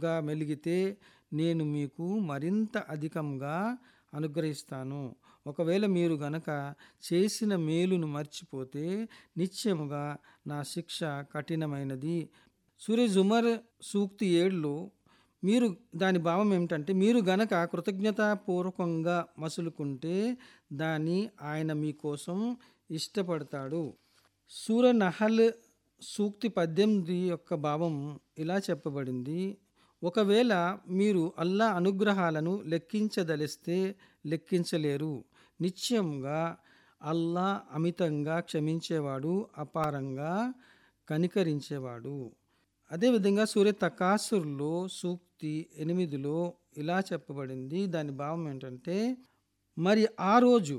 గా మెలిగితే నేను మీకు మరింత అధికంగా అనుగ్రహిస్తాను ఒకవేళ మీరు గనక చేసిన మేలును మర్చిపోతే నిశ్చయముగా నా శిక్ష కఠినమైనది సూర్య జుమర్ సూక్తి ఏడులో మీరు దాని భావం ఏమిటంటే మీరు గనక కృతజ్ఞతాపూర్వకంగా మసులుకుంటే దాన్ని ఆయన మీకోసం ఇష్టపడతాడు సూర నహల్ సూక్తి పద్దెనిమిది యొక్క భావం ఇలా చెప్పబడింది ఒకవేళ మీరు అల్లా అనుగ్రహాలను లెక్కించదలిస్తే లెక్కించలేరు నిశ్చయంగా అల్లా అమితంగా క్షమించేవాడు అపారంగా కనికరించేవాడు అదేవిధంగా సూర్య తకాసుర్లో సూక్తి ఎనిమిదిలో ఇలా చెప్పబడింది దాని భావం ఏంటంటే మరి ఆ రోజు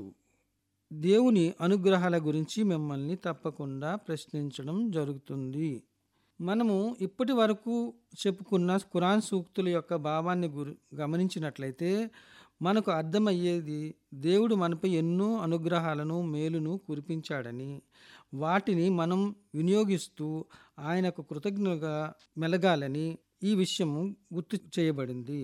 దేవుని అనుగ్రహాల గురించి మిమ్మల్ని తప్పకుండా ప్రశ్నించడం జరుగుతుంది మనము ఇప్పటి వరకు చెప్పుకున్న ఖురాన్ సూక్తుల యొక్క భావాన్ని గురి గమనించినట్లయితే మనకు అర్థమయ్యేది దేవుడు మనపై ఎన్నో అనుగ్రహాలను మేలును కురిపించాడని వాటిని మనం వినియోగిస్తూ ఆయనకు కృతజ్ఞగా మెలగాలని ఈ విషయము గుర్తు చేయబడింది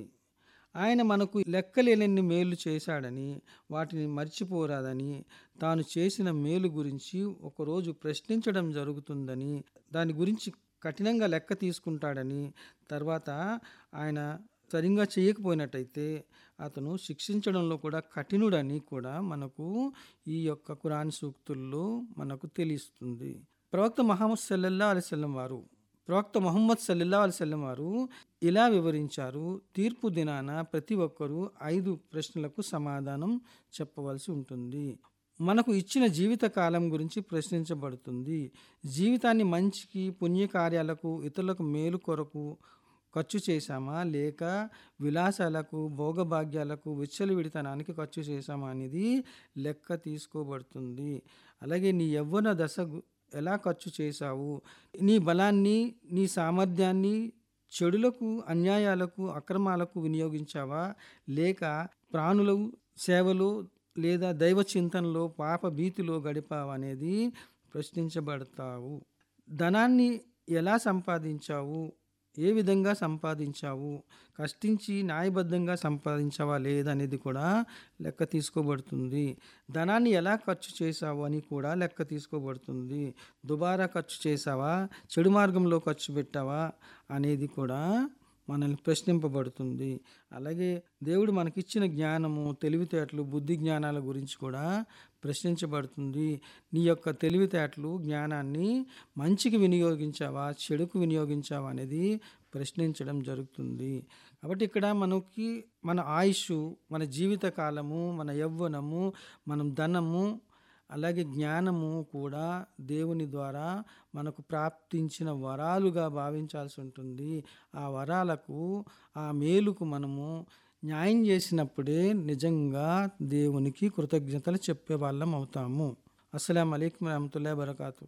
ఆయన మనకు లెక్కలేనన్ని మేలు చేశాడని వాటిని మర్చిపోరాదని తాను చేసిన మేలు గురించి ఒకరోజు ప్రశ్నించడం జరుగుతుందని దాని గురించి కఠినంగా లెక్క తీసుకుంటాడని తర్వాత ఆయన సరిగ్గా చేయకపోయినట్టయితే అతను శిక్షించడంలో కూడా కఠినుడని కూడా మనకు ఈ యొక్క కురాన్ సూక్తుల్లో మనకు తెలుస్తుంది ప్రవక్త మహమ్మద్ సల్లల్లా అలిసల్లం వారు ప్రవక్త మొహమ్మద్ సల్లల్లా అలిసల్లం వారు ఇలా వివరించారు తీర్పు దినాన ప్రతి ఒక్కరూ ఐదు ప్రశ్నలకు సమాధానం చెప్పవలసి ఉంటుంది మనకు ఇచ్చిన జీవిత కాలం గురించి ప్రశ్నించబడుతుంది జీవితాన్ని మంచికి పుణ్యకార్యాలకు ఇతరులకు మేలు కొరకు ఖర్చు చేశామా లేక విలాసాలకు భోగభాగ్యాలకు విచ్చలవిడితనానికి ఖర్చు చేశామా అనేది లెక్క తీసుకోబడుతుంది అలాగే నీ యవ్వన దశ ఎలా ఖర్చు చేశావు నీ బలాన్ని నీ సామర్థ్యాన్ని చెడులకు అన్యాయాలకు అక్రమాలకు వినియోగించావా లేక ప్రాణుల సేవలో లేదా దైవ చింతనలో పాప భీతిలో గడిపావా అనేది ప్రశ్నించబడతావు ధనాన్ని ఎలా సంపాదించావు ఏ విధంగా సంపాదించావు కష్టించి న్యాయబద్ధంగా సంపాదించావా లేదనేది కూడా లెక్క తీసుకోబడుతుంది ధనాన్ని ఎలా ఖర్చు చేసావు అని కూడా లెక్క తీసుకోబడుతుంది దుబారా ఖర్చు చేసావా చెడు మార్గంలో ఖర్చు పెట్టావా అనేది కూడా మనల్ని ప్రశ్నింపబడుతుంది అలాగే దేవుడు మనకిచ్చిన జ్ఞానము తెలివితేటలు బుద్ధి జ్ఞానాల గురించి కూడా ప్రశ్నించబడుతుంది నీ యొక్క తెలివితేటలు జ్ఞానాన్ని మంచికి వినియోగించావా చెడుకు వినియోగించావా అనేది ప్రశ్నించడం జరుగుతుంది కాబట్టి ఇక్కడ మనకి మన ఆయుష్ మన జీవిత కాలము మన యవ్వనము మనం ధనము అలాగే జ్ఞానము కూడా దేవుని ద్వారా మనకు ప్రాప్తించిన వరాలుగా భావించాల్సి ఉంటుంది ఆ వరాలకు ఆ మేలుకు మనము న్యాయం చేసినప్పుడే నిజంగా దేవునికి కృతజ్ఞతలు చెప్పే వాళ్ళం అవుతాము అస్సలం అయికం రహమతుల్లా బరకాతు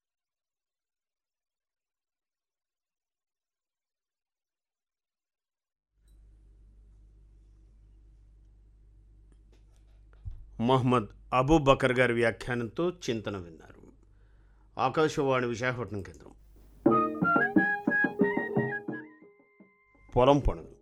మొహమ్మద్ అబూబకర్ గారి వ్యాఖ్యానంతో చింతన విన్నారు ఆకాశవాణి విశాఖపట్నం కేంద్రం పొలం పనులు